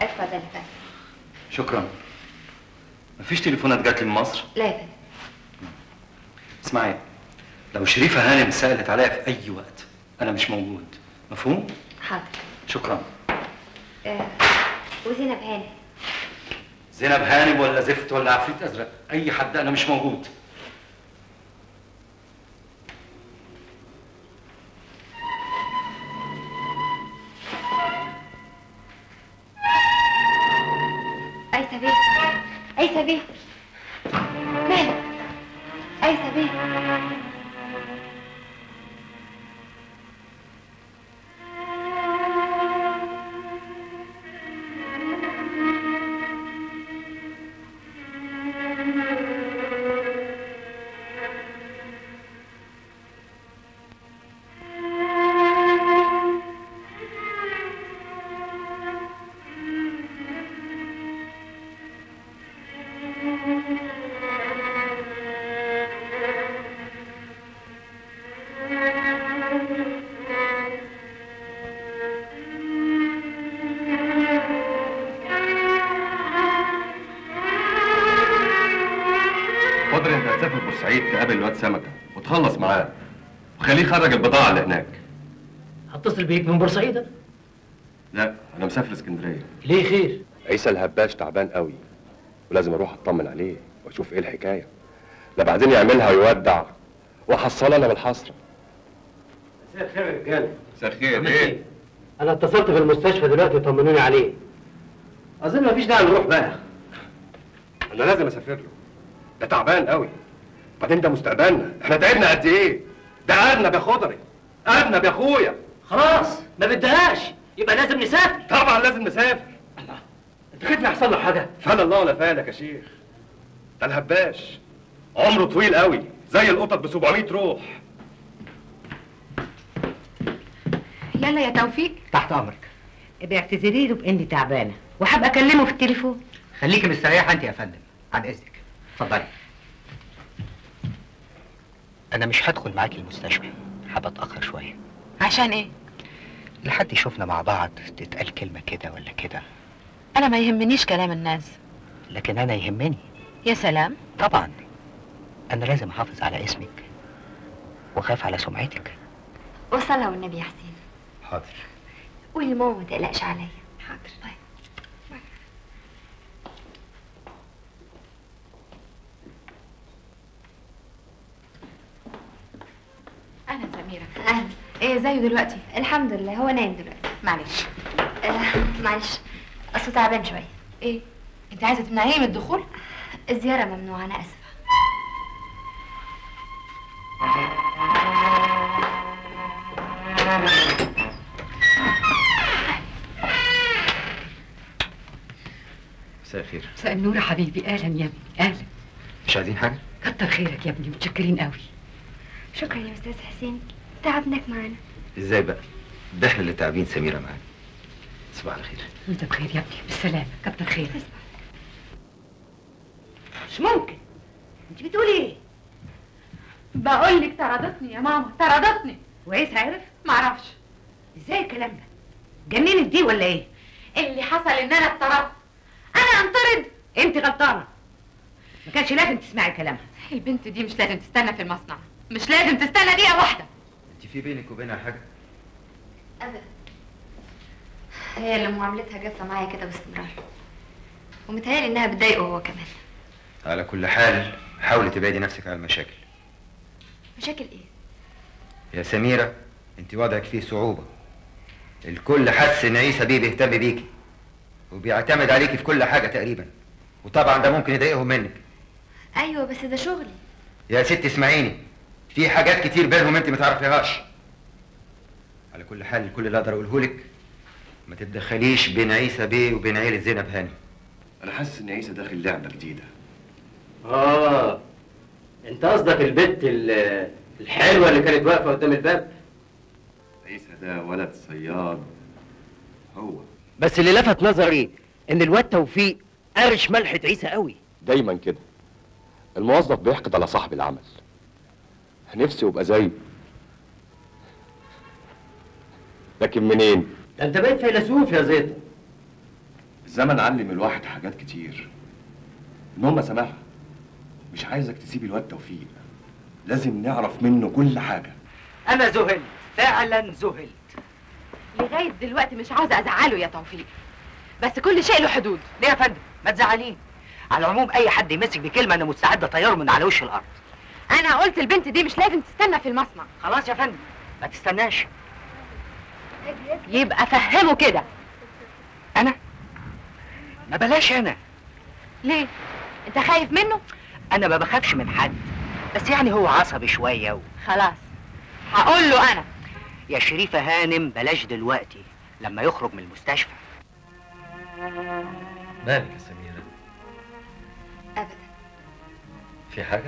اتفضل يا فندم شكرا مفيش تليفونات جات لي من مصر لا يا فندم اسمعي لو شريفه هانم سالت عليا في اي وقت انا مش موجود مفهوم حاضر شكرا آه. وزينب هانم زينب هانم ولا زفت ولا عفريت ازرق اي حد انا مش موجود أيسة بيه أيسة بيه مالك أيسة بيه خضر انت هتسافر بورسعيد تقابل الواد سمكه وتخلص معاه وخليه يخرج البضاعه اللي هناك هتصل بيك من بورسعيد أنا. لا انا مسافر اسكندريه ليه خير عيسى الهباش تعبان قوي ولازم اروح اطمن عليه واشوف ايه الحكايه لا بعدين يعملها ويودع واحصل انا بالحسره مساء الخير يا رجاله مساء الخير عملت ايه؟ انا اتصلت في المستشفى دلوقتي يطمنوني عليه اظن مفيش داعي نروح بقى انا لازم اسافر له ده تعبان قوي بعدين ده مستقبلنا احنا تعبنا قد ايه ده ارنب يا خضري ارنب يا اخويا خلاص ما بدهاش يبقى لازم نسافر طبعا لازم نسافر انت خايف يحصل له حاجه فال الله ولا فالك يا شيخ ده الهباش عمره طويل قوي زي القطط ب 700 روح يلا يا توفيق تحت امرك باعتذري له باني تعبانه وحابه اكلمه في التليفون خليكي مستريحه انت يا فندم عن اذنك اتفضلي انا مش هدخل معاكي المستشفى هبقى اتاخر شويه عشان ايه لحد يشوفنا مع بعض تتقال كلمه كده ولا كده انا ما يهمنيش كلام الناس لكن انا يهمني يا سلام طبعا انا لازم احافظ على اسمك واخاف على سمعتك وصلها والنبي يا حسين حاضر قولي لماما ما تقلقش عليا حاضر طيب اهلا سميره اهلا ايه زيه دلوقتي الحمد لله هو نايم دلوقتي معلش آه معلش اصله تعبان شويه ايه انت عايزه تمنعيه من الدخول الزياره ممنوعه انا اسفه مساء الخير مساء النور يا حبيبي اهلا يا ابني اهلا مش عايزين حاجه كتر خيرك يا ابني متشكرين قوي شكرا يا استاذ حسين تعبناك معانا ازاي بقى ده احنا اللي تعبين سميره معانا صباح الخير وانت بخير يا ابني بالسلامه كتر خيرك مش ممكن انت بتقولي ايه بقول لك طردتني يا ماما طردتني وعيسى عرف معرفش ازاي الكلام ده جننت دي ولا ايه اللي حصل ان انا اتطردت انا انطرد انت غلطانه ما كانش لازم تسمعي كلامها البنت دي مش لازم تستنى في المصنع مش لازم تستنى دقيقه واحده انت في بينك وبينها حاجه ابدا هي اللي معاملتها جافه معايا كده باستمرار ومتهيألي انها بتضايقه هو كمان على كل حال حاولي تبعدي نفسك عن المشاكل مشاكل ايه يا سميرة انت وضعك فيه صعوبة الكل حس ان عيسى بيه بيهتم بيكي وبيعتمد عليكي في كل حاجة تقريبا وطبعا ده ممكن يضايقهم منك ايوه بس ده شغلي يا ست اسمعيني في حاجات كتير بينهم انت ما تعرفيهاش على كل حال كل اللي اقدر اقوله لك ما تتدخليش بين عيسى بيه وبين عيلة زينب هاني انا حاسس ان عيسى داخل لعبه جديده اه انت قصدك البت ال- الحلوه اللي كانت واقفه قدام الباب عيسى ده ولد صياد هو بس اللي لفت نظري ان الواد توفيق قرش ملحة عيسى قوي دايما كده الموظف بيحقد على صاحب العمل نفسي يبقى زيه لكن منين ده انت بقيت فيلسوف يا زيد الزمن علم الواحد حاجات كتير المهم سامحها مش عايزك تسيب الواد توفيق لازم نعرف منه كل حاجه انا ذهلت فعلا ذهلت لغايه دلوقتي مش عاوزه ازعله يا توفيق بس كل شيء له حدود ليه يا فندم ما تزعلين على العموم اي حد يمسك بكلمه انا مستعد اطيره من على وش الارض انا قلت البنت دي مش لازم تستنى في المصنع خلاص يا فندم ما تستناش يبقى فهمه كده انا ما بلاش انا ليه انت خايف منه انا ما بخافش من حد بس يعني هو عصبي شويه و... خلاص هقول له انا يا شريفه هانم بلاش دلوقتي لما يخرج من المستشفى مالك يا سميرة ابدا في حاجة؟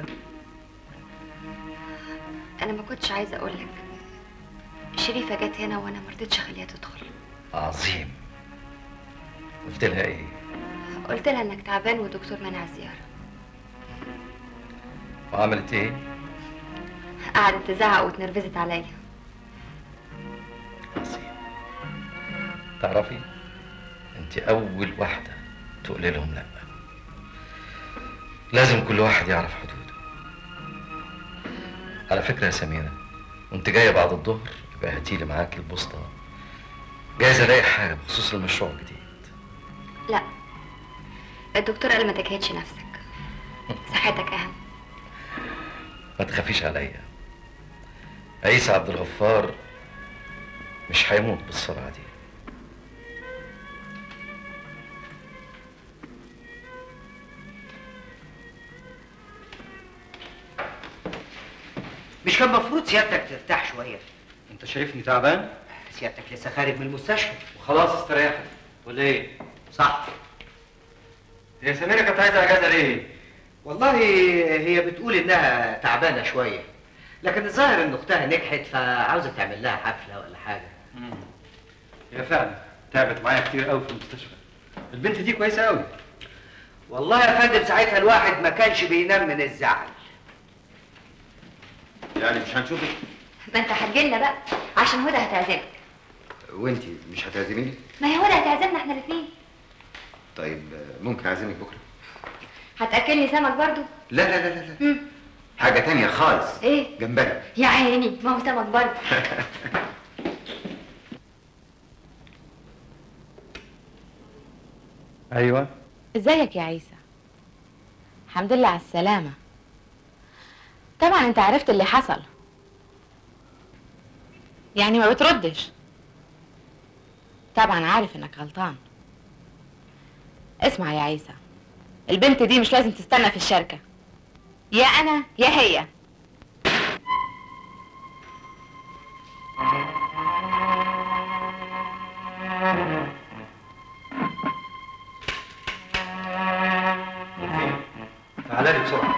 انا ما كنتش عايزه اقول لك شريفه جت هنا وانا ما رضيتش اخليها تدخل عظيم قلت لها ايه؟ قلت لها انك تعبان والدكتور منع الزياره وعملت ايه؟ قعدت تزعق واتنرفزت عليا عظيم تعرفي انت اول واحدة تقولي لهم لا لازم كل واحد يعرف حدوده على فكرة يا سميرة وانت جاية بعد الظهر يبقى هاتيلي معاكي البوسطة جايز الاقي حاجة بخصوص المشروع الجديد لا الدكتور قال ما تجهدش نفسك صحتك اهم ما تخافيش عليا عيسى عبد الغفار مش هيموت بالسرعة دي مش كان المفروض سيادتك ترتاح شويه انت شايفني تعبان سيادتك لسه خارج من المستشفى وخلاص استريحت ولا ايه؟ صح هي سميرة كانت عايزة اجازة ليه؟ والله هي بتقول انها تعبانه شويه لكن الظاهر ان اختها نجحت فعاوزه تعمل لها حفله ولا حاجه هي فعلا تعبت معايا كتير قوي في المستشفى البنت دي كويسة قوي والله يا فندم ساعتها الواحد ما كانش بينام من الزعل يعني مش هنشوفك ما انت هتجيلنا بقى عشان هدى هتعزمك وانت مش هتعزميني؟ ما هي هدى هتعزمنا احنا الاثنين طيب ممكن اعزمك بكره هتاكلني سمك برضو لا لا لا لا, لا. مم. حاجة تانية خالص ايه جمبري يا عيني ما هو سمك برضو ايوه ازيك يا عيسى الحمد لله على السلامه طبعا انت عرفت اللي حصل يعني ما بتردش طبعا عارف انك غلطان اسمع يا عيسى البنت دي مش لازم تستنى في الشركه يا انا يا هي تعالى لي بسرعة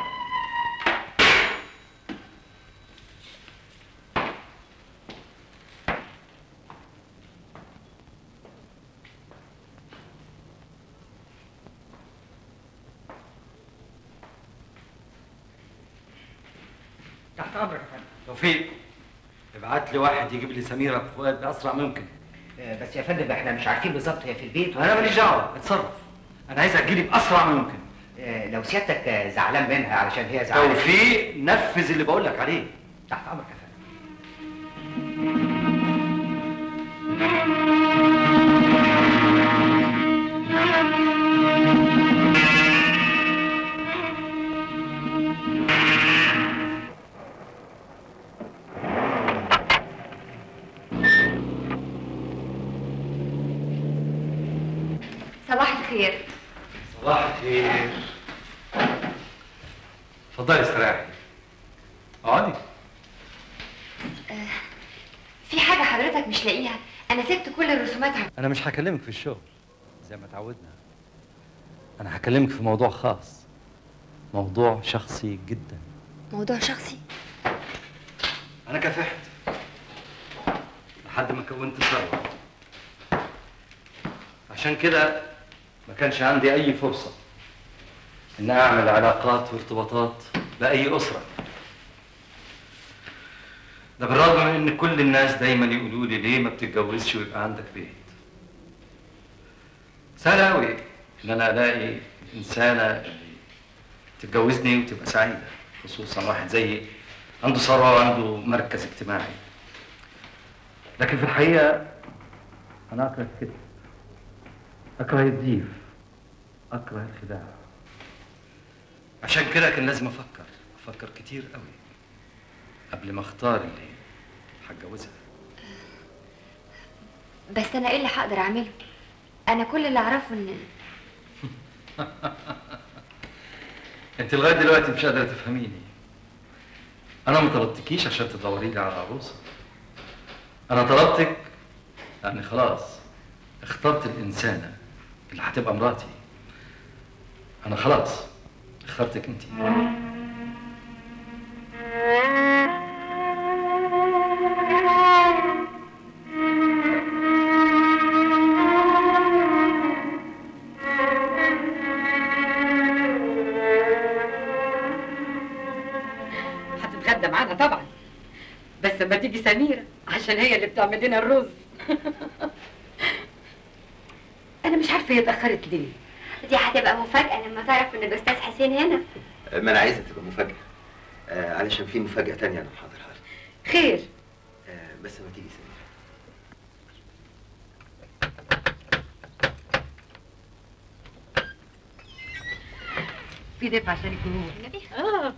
تحت امرك يا فندم توفيق ابعت لي واحد يجيب لي سميرة فؤاد بأسرع ممكن آه، بس يا فندم احنا مش عارفين بالظبط هي في البيت أنا ماليش دعوة اتصرف أنا عايزها تجيلي بأسرع ممكن آه، لو سيادتك آه، زعلان منها علشان هي زعلانه توفيق نفذ اللي بقول لك عليه تحت امرك يا فندم صباح الخير صباح الخير اتفضلي استريحي اقعدي في حاجه حضرتك مش لاقيها انا سبت كل الرسومات عن- أنا مش هكلمك في الشغل زي ما تعودنا أنا هكلمك في موضوع خاص موضوع شخصي جدا موضوع شخصي أنا كافحت لحد ما كونت ثروة عشان كده ما كانش عندي أي فرصة إن أعمل علاقات وارتباطات بأي أسرة ده بالرغم من إن كل الناس دايما يقولوا لي ليه ما بتتجوزش ويبقى عندك بيت سهل قوي ان انا الاقي انسانه اللي تتجوزني وتبقى سعيده خصوصا واحد زيي عنده ثروه وعنده مركز اجتماعي لكن في الحقيقه انا اكره الكذب اكره الضيف اكره الخداع عشان كده كان لازم افكر افكر كتير قوي قبل ما اختار اللي هتجوزها بس انا ايه اللي هقدر اعمله انا كل اللي اعرفه ان انت لغايه دلوقتي مش قادره تفهميني انا ما طلبتكيش عشان تدوري لي على عروسه انا طلبتك لاني خلاص اخترت الانسانه اللي هتبقى مراتي انا خلاص اخترتك انت هتتغدى معانا طبعا بس لما تيجي سميرة عشان هي اللي بتعمل لنا الرز انا مش عارفه هي اتاخرت ليه دي هتبقى مفاجأة لما تعرف ان الاستاذ حسين هنا ما انا عايزها تبقى مفاجأة آه علشان في مفاجأة تانية انا محضرها لك خير آه بس ما تيجي سميرة في دفع عشان الجمهور النبي اه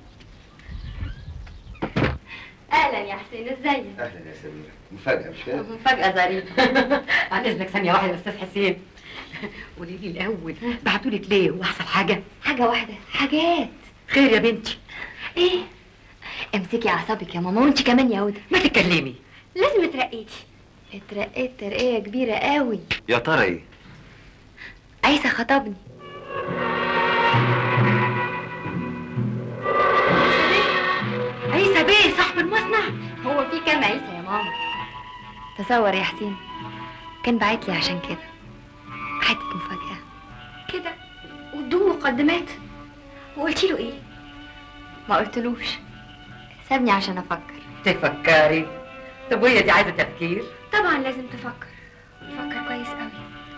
اهلا يا حسين ازيك اهلا يا سميرة مفاجأة مش كده؟ مفاجأة ظريفة عن اذنك ثانيه واحده يا استاذ حسين قولي لي الاول بعتوا لك ليه وحصل حاجه حاجة واحدة حاجات خير يا بنتي ايه امسكي اعصابك يا ماما وانت كمان يا هدى ما تتكلمي لازم اترقيتي اترقيت ترقية كبيرة قوي يا ترى ايه؟ عيسى خطبني عيسى بيه صاحب المصنع هو في كام عيسى يا ماما تصور يا حسين كان بعت لي عشان كده حتة مفاجأة كده وبدون مقدمات وقلتي له ايه ما قلتلوش سابني عشان افكر تفكري طب وهي دي عايزه تفكير طبعا لازم تفكر تفكر كويس قوي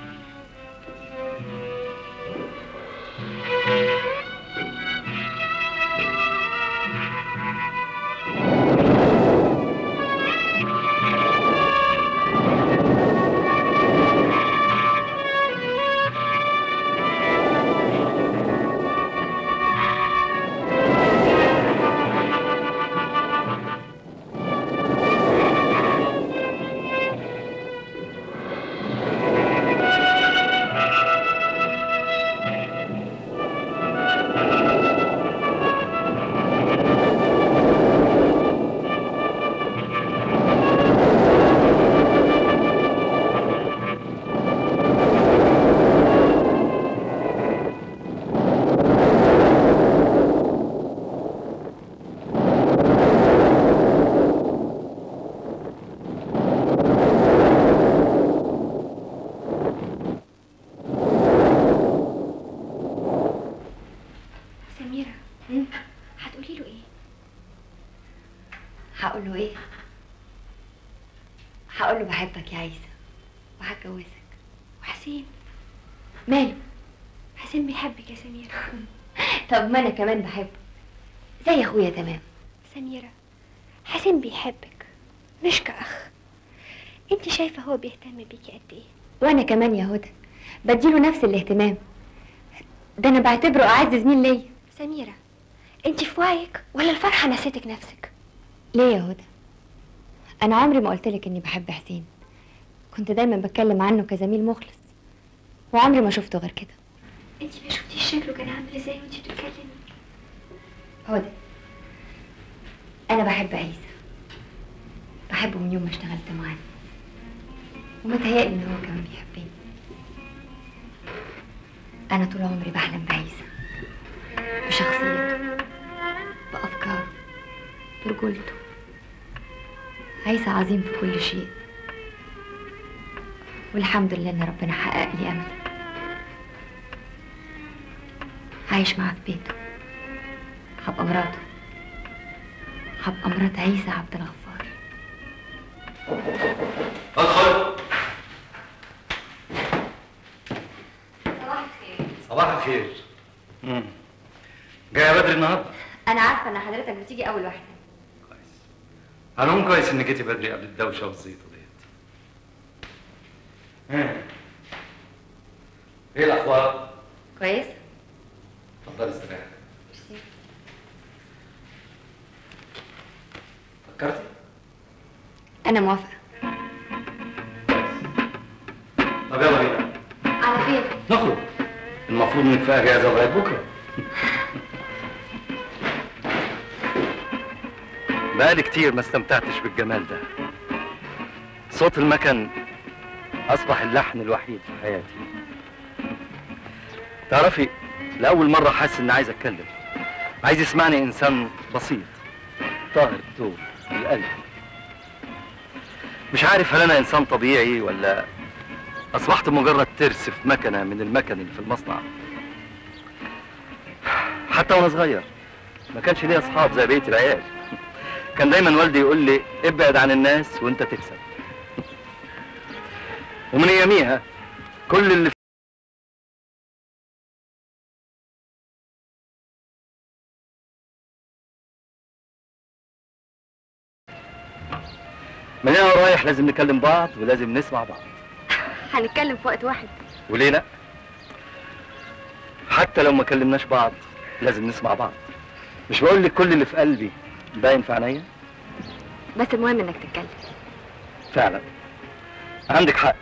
سميرة هتقولي له ايه هقول له ايه هقول له بحبك يا عيسى وهتجوزك وحسين ماله حسين بيحبك يا سميرة طب ما انا كمان بحبه زي اخويا تمام سميرة حسين بيحبك مش كأخ انت شايفة هو بيهتم بيكي قد ايه وانا كمان يا هدى بديله نفس الاهتمام ده انا بعتبره اعز زميل ليا سميرة انت في وعيك ولا الفرحة نسيتك نفسك ليه يا هدى انا عمري ما قلت لك اني بحب حسين كنت دايما بتكلم عنه كزميل مخلص وعمري ما شفته غير كده انت ما شفتيش شكله كان عامل ازاي وانت بتتكلمي هدى انا بحب عيسى بحبه من يوم ما اشتغلت معاه ومتهيألي ان هو كمان بيحبني انا طول عمري بحلم بعيسى بشخصيته بافكاره برجولته عيسى عظيم في كل شيء والحمد لله ان ربنا حقق لي املي عايش معاه في بيته هبقى مراته هبقى مرات عيسى عبد الغفار ادخل صباح الخير امم جايه بدري النهارده انا عارفه ان حضرتك بتيجي اول واحده على العموم كويس انك جيتي بدري قبل الدوشه والزيطه ديت ها. ايه الاخبار كويس اتفضلي استريحي فكرتي انا موافقه طب يلا بينا على فين نخرج المفروض انك في اجازه لغايه بكره بقالي كتير ما استمتعتش بالجمال ده صوت المكن اصبح اللحن الوحيد في حياتي تعرفي لاول مره حاسس اني عايز اتكلم عايز يسمعني انسان بسيط طاهر التوب القلب مش عارف هل انا انسان طبيعي ولا اصبحت مجرد ترس في مكنه من المكن اللي في المصنع حتى وانا صغير ما كانش ليا اصحاب زي بقيه العيال كان دايما والدي يقول لي ابعد عن الناس وانت تكسب ومن اياميها كل اللي من هنا ورايح لازم نكلم بعض ولازم نسمع بعض هنتكلم في وقت واحد وليه لا حتى لو ما كلمناش بعض لازم نسمع بعض مش بقول لك كل اللي في قلبي باين في عينيا بس المهم انك تتكلم فعلا عندك حق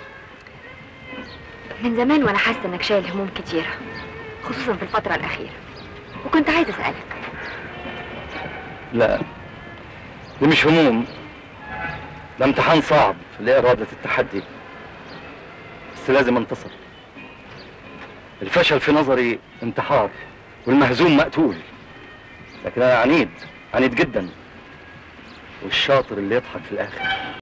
من زمان وانا حاسه انك شايل هموم كتيره خصوصا في الفتره الاخيره وكنت عايزه اسالك لا دي مش هموم ده امتحان صعب لإرادة التحدي بس لازم انتصر الفشل في نظري انتحار والمهزوم مقتول لكن انا عنيد عنيد جدا والشاطر اللي يضحك في الاخر